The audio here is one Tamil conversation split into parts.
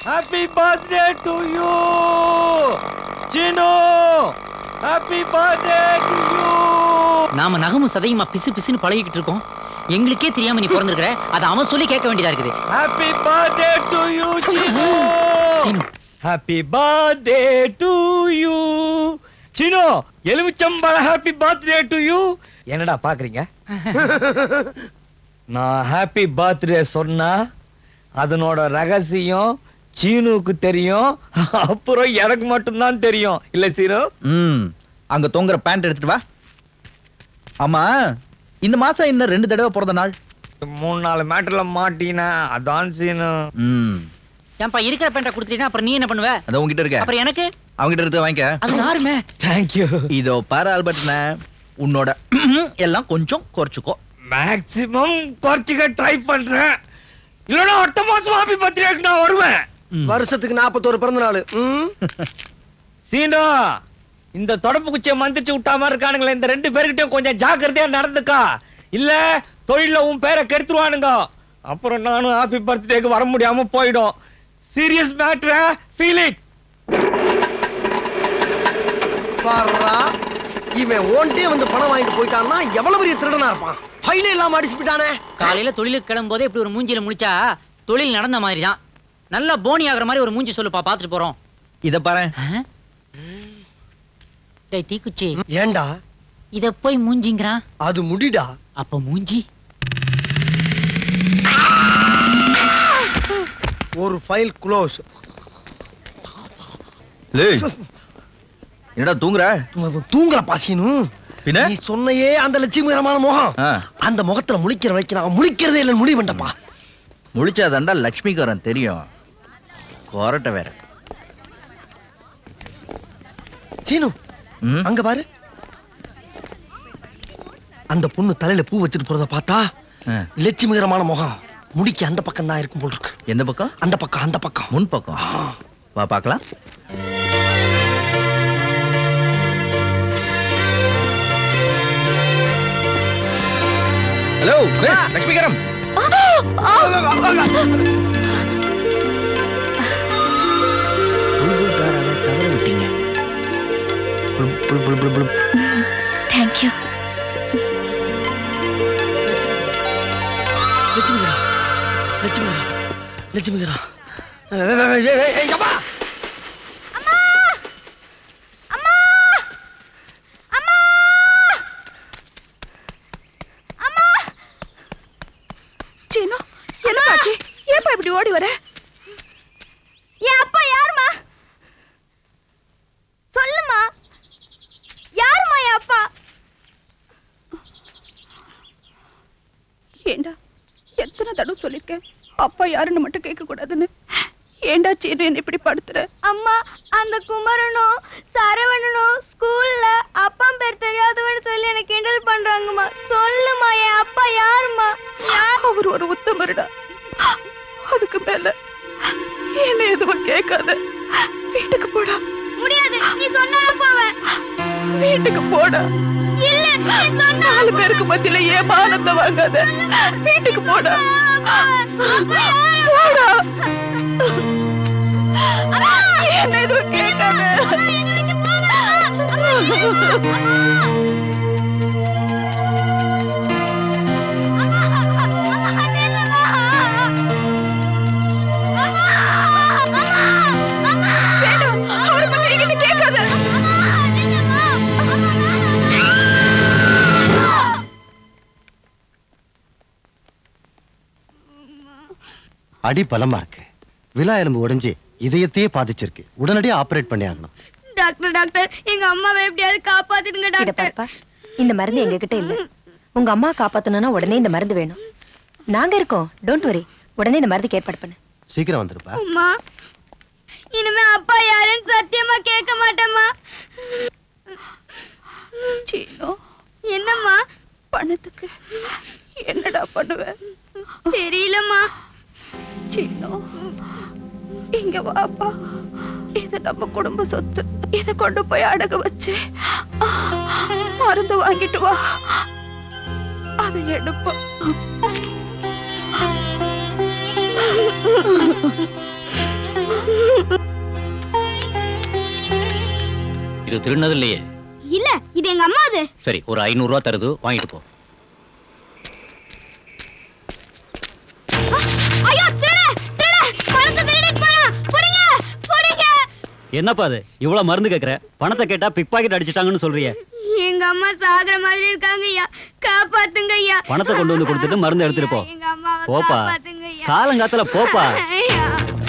Happy birthday to you Sinu happy birthday to you நாம நகமும் சதையுமா பிசு பிசுன்னு பழகிக்கிட்டு இருக்கோம் எங்களுக்கே தெரியாம நீ பிறந்திருக்கிற அதை அவன் சொல்லி கேட்க வேண்டியதா இருக்குது happy birthday to you Sinu Seenu. Happy birthday to you Sinu எலுமிச்சம்பழ ஹாப்பி பர்த்டே டு யூ என்னடா பாக்குறீங்க நான் ஹாப்பி பர்த்டே சொன்னா அதனோட ரகசியம் சீனுக்கு தெரியும் அப்புறம் எனக்கு மட்டும்தான் தெரியும் இல்ல சீனு ம் அங்க தொங்குற பேண்ட் எடுத்துட்டு வா ஆமா இந்த மாசம் இன்னும் ரெண்டு தடவை பிறந்த நாள் மூணு நாலு மேட்டர்ல மாட்டினா அதான் சீனு ம் ஏன்பா இருக்கிற பேண்ட கொடுத்துட்டீங்கன்னா அப்புறம் நீ என்ன பண்ணுவ அது உங்ககிட்ட இருக்க அப்புறம் எனக்கு அவங்ககிட்ட இருந்து வாங்கிக்க அது யாருமே தேங்க்யூ இதோ பாரு ஆல்பர்ட்ன உன்னோட எல்லாம் கொஞ்சம் குறைச்சுக்கோ மேக்ஸிமம் குறைச்சிக்க ட்ரை பண்றேன் இல்லைன்னா அடுத்த மாசம் ஹாப்பி பர்த்டேக்கு நான் வருவேன் ம். வருஷத்துக்கு நாற்பத்தோரு பிறந்த நாள் சீனு இந்த தொடப்பு குச்சியை மந்திரிச்சு விட்டா மாதிரி இருக்கானுங்களே இந்த ரெண்டு பேர்கிட்டயும் கொஞ்சம் ஜாக்கிரதையா நடந்துக்கா இல்ல தொழில உன் பேரை கெடுத்துருவானுங்க அப்புறம் நானும் ஹாப்பி பர்த்டேக்கு வர முடியாம போயிடும் சீரியஸ் மேட்ரு ஃபீல் இட் பாருடா இவன் ஓன்ட்டே வந்து பணம் வாங்கிட்டு போயிட்டான்னா எவ்வளவு பெரிய திருடனா இருப்பான் ஃபைலே இல்லாம அடிச்சு போயிட்டானே காலையில தொழிலுக்கு கிளம்பும் போதே இப்படி ஒரு மூஞ்சில முடிச்சா தொழில் நடந்த மாதிரி தான் நல்லா போனி ஆகுற மாதிரி ஒரு மூஞ்சி சொல்லுப்பா பாத்துட்டு போறோம் இத பாரு ஆ? டேய் தீக்குச்சி ஏன்டா இத போய் மூஞ்சிங்கிறான் அது முடிடா அப்ப மூஞ்சி ஒரு ஃபைல் க்ளோஸ் லேய் என்னடா தூங்குற தூங்குற பாசினு பின்ன நீ சொன்னையே அந்த லட்சுமிகரமான முகம் ஆ, அந்த முகத்துல முழிக்கிற வரைக்கும் நான் முழிக்கிறதே இல்லைன்னு முடிவு பண்ணப்பா முழிச்சாதாண்டா லக்ஷ்மிகாரன் தெரியும் கொரட்டை வேற சீனு ம், அங்க பாரு அந்த பொண்ணு தலையில பூ வச்சுட்டு போறத பார்த்தா ஆ, லட்சுமிகரமான முகம் முடிக்க அந்த பக்கம் தான் இருக்கும் போல் இருக்கு எந்த பக்கம் அந்த பக்கம் அந்த பக்கம் முன் பக்கம் ஆ. வா பார்க்கலாம் ஹலோ லக்ஷ்மிகரம் புல்புல்காராவை தவற விட்டீங்க புல், புல், புல், புல், புல். தேங்க்யூ லட்சுமிகரா லட்சுமிகரா லட்சுமிகரா ஏய், ஏய், ஏய், ஏய், ஏய், அப்பா! சீனு என்னாச்சு ஏப்பா இப்படி ஓடி வர என் அப்பா யாருமா சொல்லுமா யாருமா என் அப்பா ஏண்டா எத்தனை தடவை சொல்லிருக்கேன் அப்பா யாருன்னு மட்டும் கேட்க கூடாதுன்னு ஏண்டா சீனு என்ன இப்படி படுத்துற அம்மா அந்த குமரனும் சரவணனும் ஸ்கூல்ல அப்பா பேர் தெரியாதவன்னு சொல்லி எனக்கு கிண்டல் பண்றாங்கம்மா சொல்லுமா என் அப்பா யாரும்மா அவர் ஒரு உத்தமருடா அதுக்கு மேல என்ன எதுவும் கேட்காத வீட்டுக்கு போடா முடியாது நீ சொன்னாலும் போவேன் வீட்டுக்கு போடா இல்ல நீ சொன்னா நாலு பேருக்கு மத்தியில ஏன் மானத்தை வாங்காத வீட்டுக்கு போடா போடா என்ன எதுவும் கேட்காத வேண்டாம் அவரை பத்தி என்கிட்ட கேட்காத அடி பலமா இருக்கு விழா எலும்பு உடைஞ்சு இதயத்தையே பாதிச்சிருக்கு உடனடியா ஆபரேட் பண்ணி ஆகணும் டாக்டர் டாக்டர் எங்க அம்மாவை எப்படியாவது காப்பாத்திடுங்க இத டாக்டர் பாருப்பா இந்த மருந்து எங்க கிட்ட இல்ல உங்க அம்மா காப்பாத்தணும்னா உடனே இந்த மருந்து வேணும் நாங்க இருக்கோம் டோன்ட் வரி உடனே இந்த மருந்துக்கு ஏற்பாடு பண்ணு சீக்கிரம் வந்துருப்பா அம்மா இனிமே அப்பா யாருன்னு சத்தியமா கேட்க மாட்டேம்மா சீனோ என்னம்மா பணத்துக்கு என்னடா பண்ணுவ தெரியலம்மா சீனோ இங்க வாப்பா இது நம்ம குடும்ப சொத்து இத கொண்டு போய் அடகு வச்சு ஆ, மருந்து வாங்கிட்டு வா அதை எடுப்போம் இது திருநது இல்லையே இல்ல இது எங்க அம்மா அது சரி ஒரு ஐநூறு ரூபா தருது வாங்கிட்டு போ ஐயோ திருட திருட பணத்தை திருடிட்டு போறான் புடிங்க புடிங்க என்னப்பா அது இவ்வளவு மருந்து கேக்குற பணத்தை கேட்டா பிக் பாக்கெட் அடிச்சிட்டாங்கன்னு சொல்றியே எங்க அம்மா சாகுற மாதிரி இருக்காங்க ஐயா காப்பாத்துங்க ஐயா பணத்தை கொண்டு வந்து கொடுத்துட்டு மருந்து எடுத்துட்டு போ எங்க அம்மாவை போப்பா காப்பாத்துங்க ஐயா காலங்காத்துல போப்பா ஐயா.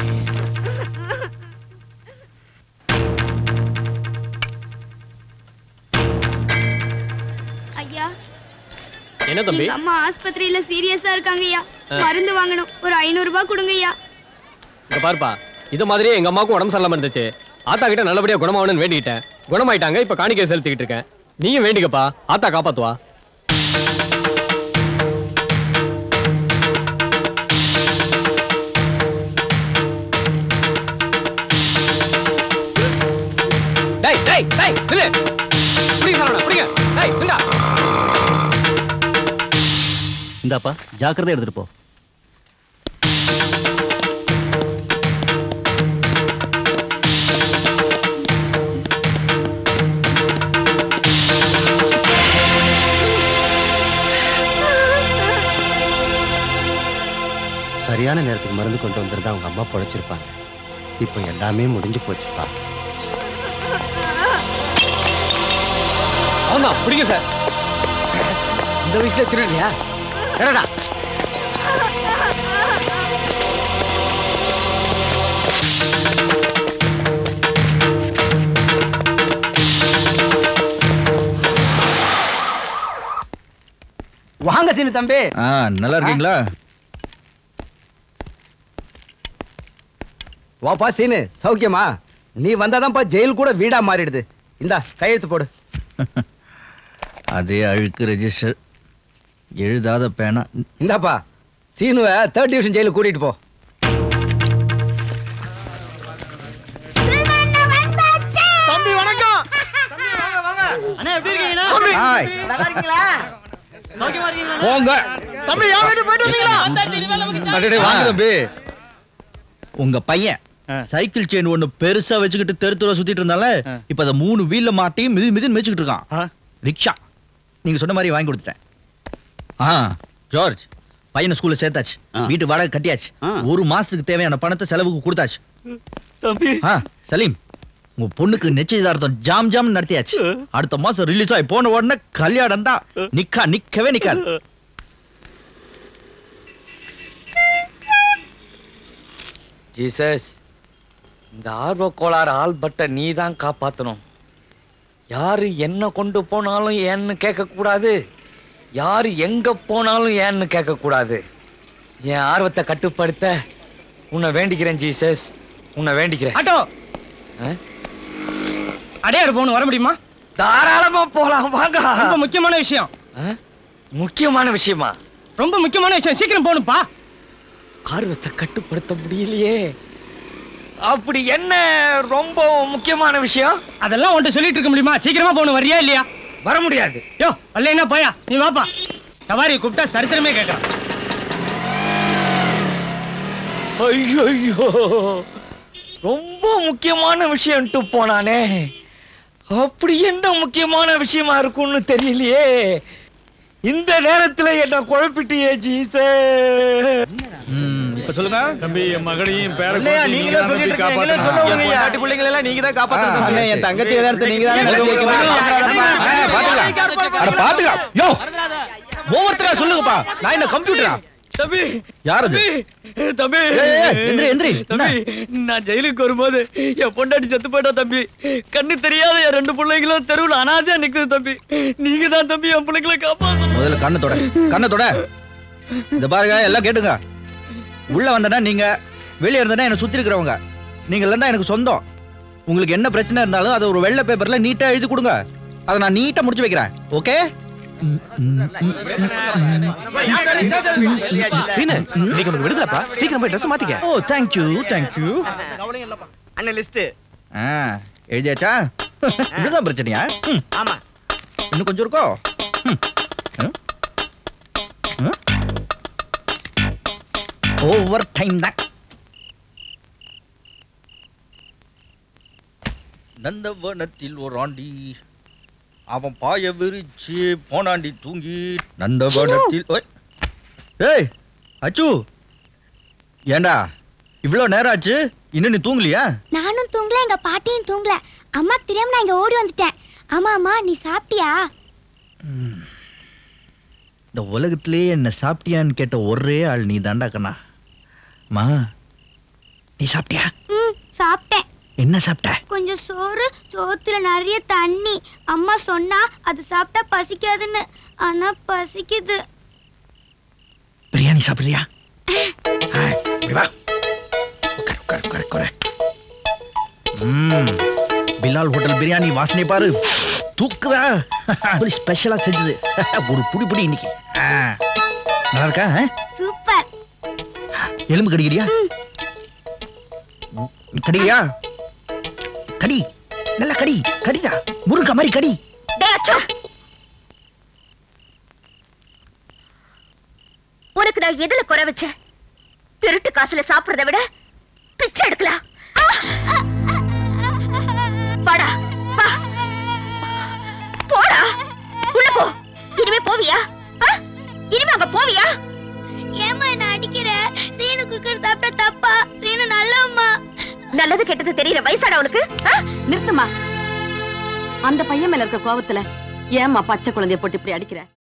ஐயா என்ன தம்பி எங்க அம்மா ஆஸ்பத்திரியில சீரியஸா இருக்காங்க ஐயா மருந்து வாங்கணும் ஒரு ஐநூறு ரூபாய் கொடுங்க ஐயா இங்க பாருப்பா இது மாதிரியே எங்க அம்மாவுக்கும் உடம்பு சரியில்லாம இருந்துச்சு ஆத்தா கிட்ட நல்லபடியா குணமாகணும்னு வேண்டிக்கிட்டேன் குணமாயிட்டாங்க இப்ப காணிக்கை செலுத்திக்கிட்டு இருக்கேன் நீயும் வேண்டிக்கப்பா ஆத்தா காப்பாத்துவா டேய் டேய் டேய் நில்லு புடிங்க சரவணா புடிங்க டேய் நில்லா இந்தாப்பா ஜாக்கிரதை எடுத்துட்டு போ சரியான நேரத்துக்கு மருந்து கொண்டு வந்திருந்தா அவங்க அம்மா பொழைச்சிருப்பாங்க இப்போ எல்லாமே முடிஞ்சு போச்சுப்பா அவன்தான் புடிங்க சார் இந்த வயசுல திருடுறியா என்னடா வாங்க சீனு தம்பி ஆ நல்லா இருக்கீங்களா வாப்பா சீனு சௌக்கியமா நீ வந்தாதான்ப்பா ஜெயில் கூட வீடா மாறிடுது இந்தா கையெழுத்து போடு அதே அழுக்கு ரெஜிஸ்டர் எழுதாத பேனா இந்தாப்பா சீனுவை தேர்ட் டிவிஷன் ஜெயிலுக்கு கூட்டிட்டு போ தம்பி வணக்கம் அண்ணா எப்படி இருக்கீங்கண்ணா ஹாய் சௌக்கியமா இருக்கீங்களா போங்க தம்பி யா வீட்டு போயிட்டு வந்தீங்களா அடடே, வாங்க தம்பி உங்க பையன் சைக்கிள் செயின் ஒண்ணு பெருசா வச்சுக்கிட்டு தெரு தெருவா சுத்திட்டு இருந்தால இப்ப அத மூணு வீல்ல மாட்டி மிதி மிதி மிதிச்சுக்கிட்டு இருக்கான் ரிக்ஷா நீங்க சொன்ன மாதிரி வாங்கி கொடுத்துட்டேன் ஆ ஜார்ஜ் பையனை ஸ்கூல்ல சேர்த்தாச்சு ஆ. வீட்டு வாடகை கட்டியாச்சு ஆ. ஒரு மாசத்துக்கு தேவையான பணத்தை செலவுக்கு கொடுத்தாச்சு தம்பி ஆ சலீம் உங்க பொண்ணுக்கு நிச்சயதார்த்தம் ஜாம் ஜாம் நடத்தியாச்சு அடுத்த மாசம் ரிலீஸ் ஆகி போன உடனே கல்யாணம் தான் நிக்கா நிக்கவே நிக்காது ஜீசஸ் இந்த ஆர்வ கோளாறு ஆல்பர்ட்டை நீ தான் காப்பாத்தணும் யாரு என்ன கொண்டு போனாலும் ஏன்னு கேட்கக்கூடாது யாரு எங்க போனாலும் ஏன்னு கேட்கக்கூடாது என் ஆர்வத்தை கட்டுப்படுத்த உன்னை வேண்டிக்கிறேன் ஜீசஸ் உன்னை வேண்டிக்கிறேன் ஆட்டோ ஆ? அடையாறு போகணும் வர முடியுமா தாராளமா போலாம் வாங்க ரொம்ப முக்கியமான விஷயம் ஆ? முக்கியமான விஷயமா ரொம்ப முக்கியமான விஷயம் சீக்கிரம் போகணும்ப்பா ஆர்வத்தை கட்டுப்படுத்த முடியலையே அப்படி என்ன ரொம்ப முக்கியமான விஷயம் அதெல்லாம் உன்ட்ட சொல்லிட்டு இருக்க முடியுமா சீக்கிரமா போகணும் வரியா இல்லையா வர முடியாது யோ அல்ல போயா நீ வாப்பா சவாரி கூப்பிட்டா சரித்திரமே கேட்கறான் ஐயோ ரொம்ப முக்கியமான விஷயம்ட்டு போனானே அப்படி என்ன முக்கியமான விஷயமா இருக்கும்னு தெரியலையே இந்த நேரத்துல என்ன குழப்பிட்டியே ஜீசே ம், இப்ப சொல்லுங்க தம்பி என் மகனையும் பேர நீங்களே சொல்லிட்டு இருக்கீங்க, எங்களை சொல்லுவீங்க. பாட்டி பிள்ளைங்களை எல்லாம் நீங்க தான் ஆ, காப்பாத்தணும் அண்ணே, என் தங்கச்சி எதார்த்தம் நீங்க தானே நடத்தி வைக்கணும். ஆ, பாத்துக்கலாம். அட, பாத்துக்கலாம். யோ, ஒவ்வொருத்தரா சொல்லுங்கப்பா நான் என்ன கம்ப்யூட்டரா தம்பி யார் அது? தம்பி தம்பி ஏய், ஏய், எந்திரி, எந்திரி. தம்பி நான் ஜெயிலுக்கு வரும்போது என் பொண்டாட்டி செத்து போயிட்டா தம்பி கண்ணு தெரியாத என் ரெண்டு பிள்ளைங்களும் தெருவில் அனாதையா நிக்குது தம்பி நீங்க தான் தம்பி என் பிள்ளைங்களை காப்பாத்தணும் முதல்ல கண்ணை தொட கண்ணை தொட இந்த பாருங்க எல்லாம் கேட்டுங்க உள்ள வந்தனா நீங்க வெளியே இருந்தனா என்ன சுத்தி இருக்கிறவங்க நீங்க தான் எனக்கு சொந்தம் உங்களுக்கு என்ன பிரச்சனை இருந்தாலும் அதை ஒரு வெள்ளை பேப்பர்ல நீட்டா எழுதி கொடுங்க அதை நான் நீட்டா முடிச்சு வைக்கிறேன் ஓகே இன்னைக்கு உனக்கு விடுதலப்பா சீக்கிரம் போய் ட்ரெஸ் மாத்திக்க ஓ தேங்க்யூ தேங்க்யூ அண்ணன் லிஸ்ட் ஆ எழுதியாச்சா இதுதான் பிரச்சனையா ம். ஆமா இன்னும் கொஞ்சம் இருக்கோ ம். ம். ம். ஓவர் டைம் தான் நந்தவனத்தில் ஒரு ஆண்டி அவன் பாய விரிச்சு போனாண்டி தூங்கி நந்தவனத்தில் ஓய். ஏய் அச்சு ஏண்டா இவ்வளோ நேரம் ஆச்சு இன்னும் நீ தூங்கலையா நானும் தூங்கல எங்க பாட்டியும் தூங்கல அம்மா தெரியாம நான் இங்க ஓடி வந்துட்டேன் ஆமா அம்மா நீ சாப்பிட்டியா இந்த உலகத்திலேயே என்ன சாப்பிட்டியான்னு கேட்ட ஒரே ஆள் நீ தாண்டா கண்ணா மா நீ சாப்பிட்டியா ம் சாப்பிட்டேன் என்ன சாப்பிட்ட கொஞ்சம் சோறு சோத்துல நிறைய தண்ணி அம்மா சொன்னா அது சாப்பிட்டா பசிக்காதுன்னு ஆனா பசிக்குது பிரியாணி சாப்பிடுறியா ஆ, இப்படி வா உட்காரு உட்காரு உட்காரு உட்காரு ம் பிலால் ஹோட்டல் பிரியாணி வாசனை பாரு தூக்குதா ஒரு ஸ்பெஷலா செஞ்சது ஒரு புடி புடி இன்னைக்கு ஆ, நல்லா இருக்கா ஆ? சூப்பர் எலும்பு கடிக்கிறியா கடிக்கிறியா கடி நல்லா கடி கடிடா முருங்கா மாதிரி கடி டேய் அச்சோ உனக்கு நான் எதுல குறை வச்சேன் திருட்டு காசுல சாப்பிடுறத விட பிச்சை எடுக்கலாம் வாடா வா போடா உள்ள போ இனிமே போவியா ஆ? இனிமே அங்க போவியா ஏமா என்ன அடிக்கிற சீனு குறுக்கர் சாப்பிட்டா தப்பா சீனு நல்லம்மா நல்லது கெட்டது தெரியல வயசாடா உனக்கு ஆ? நிறுத்துமா அந்த பையன் மேல இருக்க கோவத்துல ஏம்மா பச்சை குழந்தைய போட்டு இப்படி அடிக்கிற